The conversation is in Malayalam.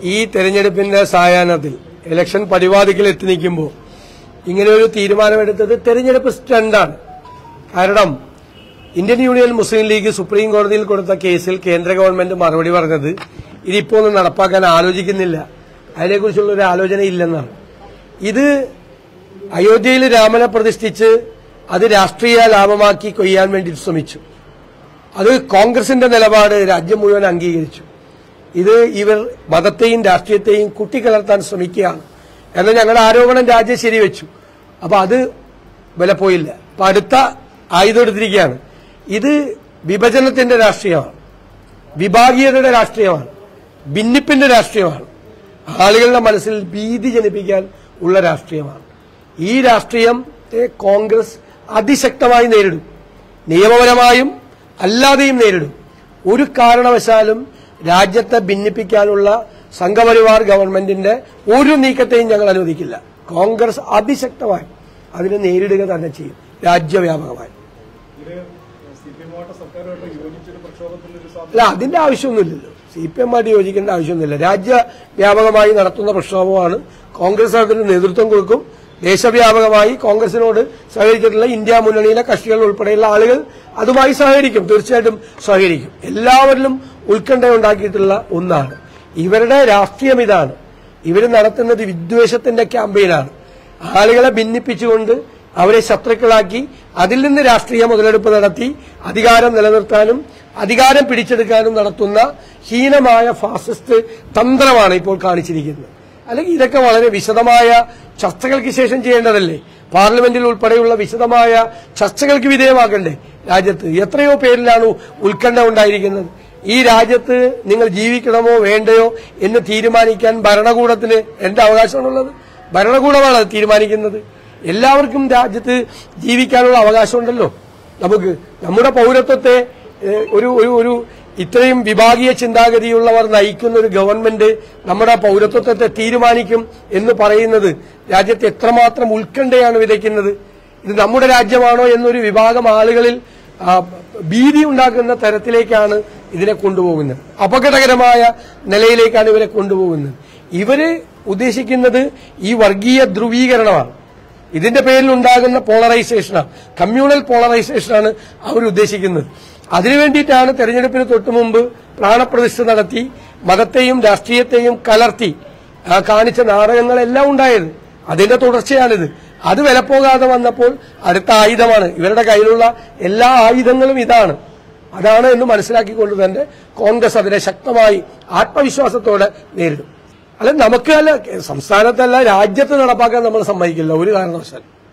ഈ തെരഞ്ഞെടുപ്പിന്റെ സായാഹ്നത്തിൽ ഇലക്ഷൻ പടിവാതിക്കൽ എത്തി നിൽക്കുമ്പോൾ ഇങ്ങനെ ഒരു തീരുമാനമെടുത്തത് തെരഞ്ഞെടുപ്പ് സ്റ്റണ്ടാണ് കാരണം Indian Union Muslim League supreme കോടതിയിൽ കൊടുത്ത കേസിൽ കേന്ദ്ര ഗവൺമെന്റ് മറുപടി പറഞ്ഞത് ഇതിപ്പോ ഒന്നും നടപ്പാക്കാൻ ആലോചിക്കുന്നില്ല അതിനെക്കുറിച്ചുള്ള ഒരു ആലോചന ഇല്ലെന്നാണ് ഇത് അയോധ്യയിൽ രാമനെ പ്രതിഷ്ഠിച്ച് അത് രാഷ്ട്രീയ ലാഭമാക്കി കൊയ്യാൻ വേണ്ടി ശ്രമിച്ചു അത് കോൺഗ്രസിന്റെ നിലപാട് രാജ്യം മുഴുവൻ അംഗീകരിച്ചു ഇത് ഇവർ മതത്തെയും രാഷ്ട്രീയത്തെയും കുട്ടിക്കലർത്താൻ ശ്രമിക്കുകയാണ് എന്ന ഞങ്ങളുടെ ആരോപണം രാജ്യം ശരിവെച്ചു അപ്പൊ അത് വില പോയില്ല അപ്പൊ അടുത്ത ആയുധം എടുത്തിരിക്കുകയാണ് ഇത് വിഭജനത്തിന്റെ രാഷ്ട്രീയമാണ് വിഭാഗീയതയുടെ രാഷ്ട്രീയമാണ് ഭിന്നിപ്പിന്റെ രാഷ്ട്രീയമാണ് ആളുകളുടെ മനസ്സിൽ ഭീതി ജനിപ്പിക്കാൻ ഉള്ള രാഷ്ട്രീയമാണ് ഈ രാഷ്ട്രീയത്തെ കോൺഗ്രസ് അതിശക്തമായി നേരിടും നിയമപരമായും അല്ലാതെയും നേരിടും ഒരു കാരണവശാലും രാജ്യത്തെ ഭിന്നിപ്പിക്കാനുള്ള സംഘപരിവാർ ഗവൺമെന്റിന്റെ ഒരു നീക്കത്തെയും ഞങ്ങൾ അനുവദിക്കില്ല കോൺഗ്രസ് അതിശക്തമായി അതിനെ നേരിടുക തന്നെ ചെയ്യും രാജ്യവ്യാപകമായി ഇത് സി പി എമ്മുമായിട്ട് സർക്കാരുമായിട്ട് യോജിച്ചൊരു പ്രക്ഷോഭത്തിനൊരു സാധ്യത അല്ല അതിന്റെ ആവശ്യമൊന്നുമില്ലല്ലോ സി പി എം ആയിട്ട് യോജിക്കേണ്ട ആവശ്യമൊന്നുമില്ല രാജ്യവ്യാപകമായി നടത്തുന്ന പ്രക്ഷോഭമാണ് കോൺഗ്രസ് അതിന് നേതൃത്വം കൊടുക്കും ദേശവ്യാപകമായി കോൺഗ്രസിനോട് സഹകരിച്ചിട്ടുള്ള ഇന്ത്യ മുന്നണിയിലെ കക്ഷികൾ ഉൾപ്പെടെയുള്ള ആളുകൾ അതുമായി സഹകരിക്കും തീർച്ചയായിട്ടും സഹകരിക്കും എല്ലാവരിലും ഉത്കണ്ഠയുണ്ടാക്കിയിട്ടുള്ള ഒന്നാണ് ഇവരുടെ രാഷ്ട്രീയം ഇതാണ് ഇവർ നടത്തുന്നത് വിദ്വേഷത്തിന്റെ ക്യാമ്പയിനാണ് ആളുകളെ ഭിന്നിപ്പിച്ചുകൊണ്ട് അവരെ ശത്രുക്കളാക്കി അതിൽ നിന്ന് രാഷ്ട്രീയ മുതലെടുപ്പ് നടത്തി അധികാരം നിലനിർത്താനും അധികാരം പിടിച്ചെടുക്കാനും നടത്തുന്ന ഹീനമായ ഫാസിസ്റ്റ് തന്ത്രമാണ് ഇപ്പോൾ കാണിച്ചിരിക്കുന്നത് അല്ലെങ്കിൽ ഇതൊക്കെ വളരെ വിശദമായ ചർച്ചകൾക്ക് ശേഷം ചെയ്യേണ്ടതല്ലേ പാർലമെന്റിൽ ഉൾപ്പെടെയുള്ള വിശദമായ ചർച്ചകൾക്ക് വിധേയമാക്കണ്ടേ രാജ്യത്ത് എത്രയോ പേരിലാണ് ഉത്കണ്ഠ ഉണ്ടായിരിക്കുന്നത് ഈ രാജ്യത്ത് നിങ്ങൾ ജീവിക്കണമോ വേണ്ടയോ എന്ന് തീരുമാനിക്കാൻ ഭരണകൂടത്തിന് എന്റെ അവകാശമാണുള്ളത് ഭരണകൂടമാണ് അത് തീരുമാനിക്കുന്നത് എല്ലാവർക്കും രാജ്യത്ത് ജീവിക്കാനുള്ള അവകാശമുണ്ടല്ലോ നമുക്ക് നമ്മുടെ പൗരത്വത്തെ ഏഹ്, ഒരു ഒരു ഒരു ഇത്രയും വിഭാഗീയ ചിന്താഗതിയുള്ളവർ നയിക്കുന്ന ഒരു ഗവൺമെന്റ് നമ്മുടെ പൗരത്വത്തെ തീരുമാനിക്കും എന്ന് പറയുന്നത് രാജ്യത്ത് എത്രമാത്രം ഉത്കണ്ഠയാണ് വിതയ്ക്കുന്നത് ഇത് നമ്മുടെ രാജ്യമാണോ എന്നൊരു വിഭാഗം ആളുകളിൽ ആ, ഭീതി ഉണ്ടാക്കുന്ന തരത്തിലേക്കാണ് ഇതിനെ കൊണ്ടുപോകുന്നത് അപകടകരമായ നിലയിലേക്കാണ് ഇവരെ കൊണ്ടുപോകുന്നത് ഇവര് ഉദ്ദേശിക്കുന്നത് ഈ വർഗീയ ധ്രുവീകരണമാണ് ഇതിന്റെ പേരിൽ ഉണ്ടാകുന്ന പോളറൈസേഷനാണ് കമ്മ്യൂണൽ പോളറൈസേഷനാണ് അവർ ഉദ്ദേശിക്കുന്നത് അതിനുവേണ്ടിയിട്ടാണ് തെരഞ്ഞെടുപ്പിന് തൊട്ടു മുമ്പ് പ്രാണപ്രതിഷ്ഠ നടത്തി മതത്തെയും രാഷ്ട്രീയത്തെയും കലർത്തി ആ കാണിച്ച നാടകങ്ങളെല്ലാം ഉണ്ടായത് അതിന്റെ തുടർച്ചയാണിത് അത് വിലപ്പോകാതെ വന്നപ്പോൾ അടുത്ത ആയുധമാണ് ഇവരുടെ കയ്യിലുള്ള എല്ലാ ആയുധങ്ങളും ഇതാണ് അതാണ് എന്ന് മനസ്സിലാക്കിക്കൊണ്ട് തന്നെ കോൺഗ്രസ് അതിനെ ശക്തമായി ആത്മവിശ്വാസത്തോടെ നേരിടും അല്ല നമുക്ക് അല്ല സംസ്ഥാനത്തല്ല രാജ്യത്ത് നടപ്പാക്കാൻ നമ്മൾ സമ്മതിക്കില്ല ഒരു കാരണവശാലും